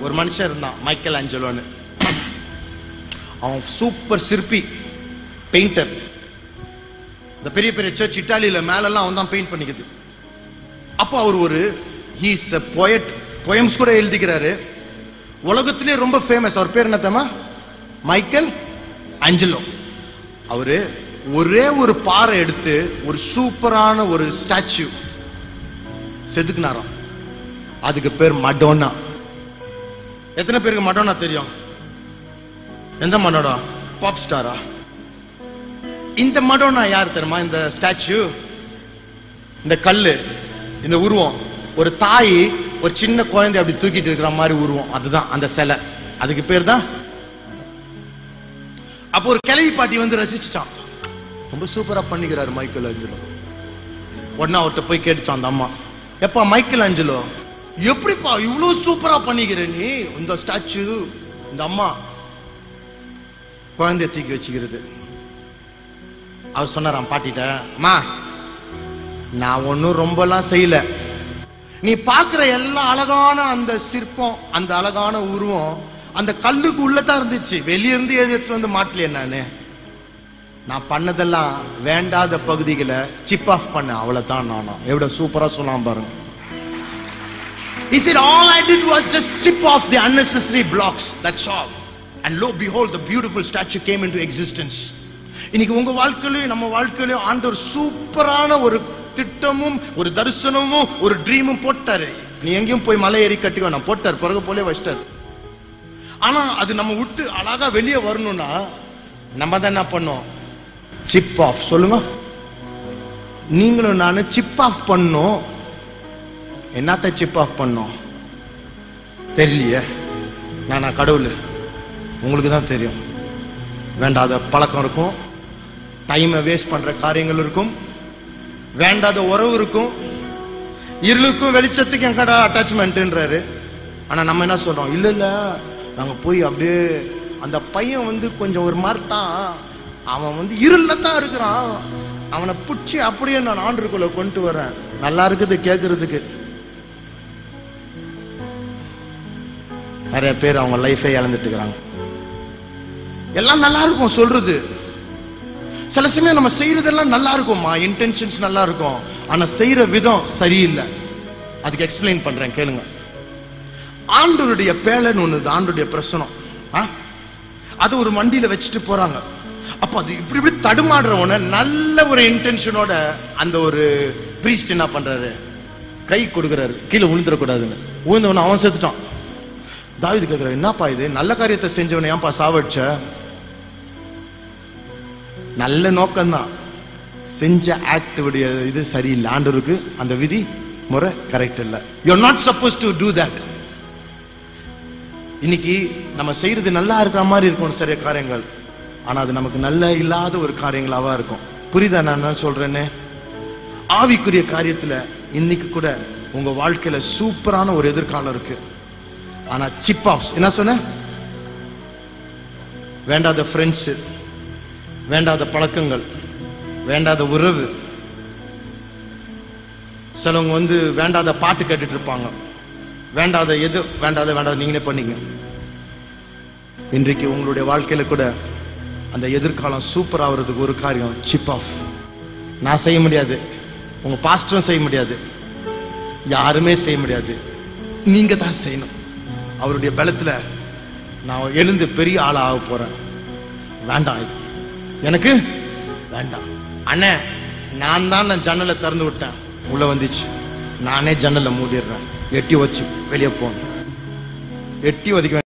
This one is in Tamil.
ஒரு மனுஷன் இருந்தான் மைக்கேல் ஆஞ்சலோன்னு அவன் சூப்பர் சிற்பி பெயிண்டர் இந்த பெரிய பெரிய சர்ச் இட்டாலியில மேலெல்லாம் அவன் தான் பெயிண்ட் பண்ணிக்குது அப்போ அவர் ஒரு ஹீஸ் அ போயட் போயம்ஸ் கூட எழுதிக்கிறாரு உலகத்திலே ரொம்ப ஃபேமஸ் அவர் பேர் என்ன தெரியுமா மைக்கேல் ஆஞ்சலோ அவரு ஒரே ஒரு பாறை எடுத்து ஒரு சூப்பரான ஒரு ஸ்டாச்சு செதுக்குனாராம் அதுக்கு பேர் மடோனா எத்தனை பேருக்கு மடோனா தெரியும் எந்த மடோனா பாப் ஸ்டாரா இந்த மடோனா யார் தெரியுமா இந்த ஸ்டாச்சு இந்த கல்லு இந்த உருவம் ஒரு தாய் ஒரு சின்ன குழந்தை அப்படி தூக்கிட்டு இருக்கிற மாதிரி உருவம் அதுதான் அந்த சிலை அதுக்கு பேர் தான் அப்போ ஒரு கிளவி பாட்டி வந்து ரசிச்சுட்டான் ரொம்ப சூப்பரா பண்ணிக்கிறாரு மைக்கேல் அஞ்சலோ உடனே அவர்கிட்ட போய் கேட்டுச்சான் அந்த அம்மா எப்பா மைக்கேல் அஞ்சலோ எப்படிப்பா இவ்வளவு சூப்பரா பண்ணிக்கிற நீ இந்த ஸ்டாச்சு இந்த அம்மா குழந்தைய தூக்கி வச்சுக்கிறது அவர் சொன்னாராம் பாட்டிட்ட அம்மா நான் ஒன்னும் ரொம்பலாம் செய்யல நீ பார்க்கிற எல்லா அழகான அந்த சிற்பம் அந்த அழகான உருவம் அந்த கல்லுக்கு உள்ளதான் இருந்துச்சு வெளியிருந்து எடுத்துட்டு வந்து மாட்டலையே நானு நான் பண்ணதெல்லாம் வேண்டாத பகுதிகளை சிப் ஆஃப் பண்ண அவ்வளவுதான் நானும் எவ்வளவு சூப்பரா சொல்லலாம் பாருங்க He said, all I did was just chip off the unnecessary blocks. That's all. And lo, behold, the beautiful statue came into existence. இன்னைக்கு உங்க வாழ்க்கையிலயும் நம்ம வாழ்க்கையிலயும் ஆண்டவர் சூப்பரான ஒரு திட்டமும் ஒரு தரிசனமும் ஒரு ட்ரீமும் போட்டாரு நீ எங்கேயும் போய் மலை ஏறி கட்டிக்கோ நான் போட்டார் பிறகு போலே வச்சிட்டாரு ஆனா அது நம்ம விட்டு அழகா வெளியே வரணும்னா நம்ம தான் என்ன பண்ணோம் சிப் ஆஃப் சொல்லுங்க நீங்களும் நானும் சிப் ஆஃப் பண்ணோம் என்னத்த சிப் ஆஃப் பண்ணோம் தெரியலையே நானா கடவுள் உங்களுக்கு தான் தெரியும் வேண்டாத பழக்கம் இருக்கும் டைமை வேஸ்ட் பண்ற காரியங்கள் இருக்கும் வேண்டாத உறவு இருக்கும் இருளுக்கும் வெளிச்சத்துக்கும் எங்கடா அட்டாச்மெண்ட்ன்றாரு ஆனா நம்ம என்ன சொல்றோம் இல்ல இல்ல நாங்க போய் அப்படியே அந்த பையன் வந்து கொஞ்சம் ஒரு மாதிரி தான் அவன் வந்து இருள்ல தான் இருக்கிறான் அவனை பிடிச்சி அப்படியே நான் ஆண்டுக்குள்ள கொண்டு வரேன் நல்லா இருக்குது கேட்கறதுக்கு நிறைய பேர் அவங்க லைஃபை இழந்துட்டு இருக்கிறாங்க எல்லாம் நல்லா இருக்கும் சொல்றது சில சமயம் நம்ம செய்யறதெல்லாம் நல்லா இருக்கும்மா இன்டென்ஷன்ஸ் நல்லா இருக்கும் ஆனா செய்யற விதம் சரியில்லை அதுக்கு எக்ஸ்பிளைன் பண்றேன் கேளுங்க ஆண்டவருடைய பேலன்னு ஒண்ணு இருக்கு, ஆண்டவருடைய பிரசனம் ஆ? அது ஒரு வண்டியில வச்சுட்டு போறாங்க அப்ப அது இப்படி இப்படி தடுமாடுறவன நல்ல ஒரு இன்டென்ஷனோட அந்த ஒரு பிரீஸ்ட் என்ன பண்றாரு கை கொடுக்கறாரு கீழே விழுந்துடக்கூடாதுன்னு விழுந்தவன அவன் செத்துட்டான் தாவிது கேட்கிறார் என்னப்பா இது நல்ல காரியத்தை செஞ்சவனை ஏன்பா சாவடிச்ச நல்ல நோக்கம்தான் செஞ்ச ஆக்ட் உடைய இது சரியில்லை ஆண்டவருக்கு அந்த விதி முறை கரெக்ட் இல்ல you not suppose to do that இன்னைக்கு நம்ம செய்யறது நல்லா இருக்கிற மாதிரி இருக்கும் சில காரியங்கள் ஆனா அது நமக்கு நல்ல இல்லாத ஒரு காரியங்களாவா இருக்கும் புரியுதா நான் என்ன சொல்றேன்னு ஆவிக்குரிய காரியத்துல இன்னைக்கு கூட உங்க வாழ்க்கையில சூப்பரான ஒரு எதிர்காலம் இருக்கு ஆனா சிப் ஆஃப் என்ன சொன்ன வேண்டாத ஃப்ரெண்ட்ஸ் வேண்டாத பழக்கங்கள் வேண்டாத உறவு சிலவங்க வந்து வேண்டாத பாட்டு கேட்டுட்டு இருப்பாங்க வேண்டாத எது வேண்டாத வேண்டாத நீங்களே பண்ணீங்க இன்றைக்கு உங்களுடைய வாழ்க்கையில கூட அந்த எதிர்காலம் சூப்பர் ஆகுறதுக்கு ஒரு காரியம் சிப் ஆஃப் நான் செய்ய முடியாது உங்க பாஸ்டரும் செய்ய முடியாது யாருமே செய்ய முடியாது நீங்க தான் செய்யணும் அவருடைய பலத்துல நான் எழுந்து பெரிய ஆளா ஆக போறேன் வேண்டாம் இது எனக்கு வேண்டாம் அண்ணே நான் தான் நான் ஜன்னலை திறந்து விட்டேன் உள்ள வந்துச்சு நானே ஜன்னலை மூடிடுறேன் எட்டி வச்சு வெளியே போகணும் எட்டி ஒதுக்க